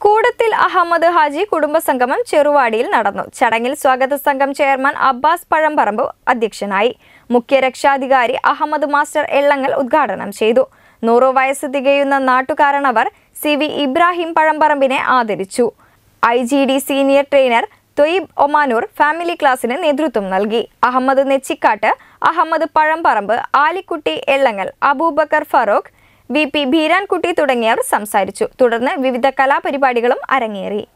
കൂടത്തിൽ അഹമ്മദ് ഹാജി കുടുംബസംഗമം ചെറുവാടിയിൽ നടന്നു ചടങ്ങിൽ സ്വാഗത സംഘം ചെയർമാൻ അബ്ബാസ് പഴംപറമ്പ് അധ്യക്ഷനായി മുഖ്യ രക്ഷാധികാരി അഹമ്മദ് മാസ്റ്റർ എള്ളങ്ങൽ ഉദ്ഘാടനം ചെയ്തു നൂറു വയസ്സ് തികയുന്ന നാട്ടുകാരണവർ സി വി ഇബ്രാഹിം പഴംപറമ്പിനെ ആദരിച്ചു I G D senior trainer Thoyyib Omanoor family ക്ലാസ്സിന് നേതൃത്വം നൽകി അഹമ്മദ് നെച്ചിക്കാട്ട് അഹമ്മദ് പഴംപറമ്പ് ആലിക്കുട്ടി എള്ളങ്ങൽ അബൂബക്കർ ഫറൂഖ് വി പി ബീരാൻകുട്ടി തുടങ്ങിയവർ സംസാരിച്ചു തുടർന്ന് വിവിധ കലാപരിപാടികളും അരങ്ങേറി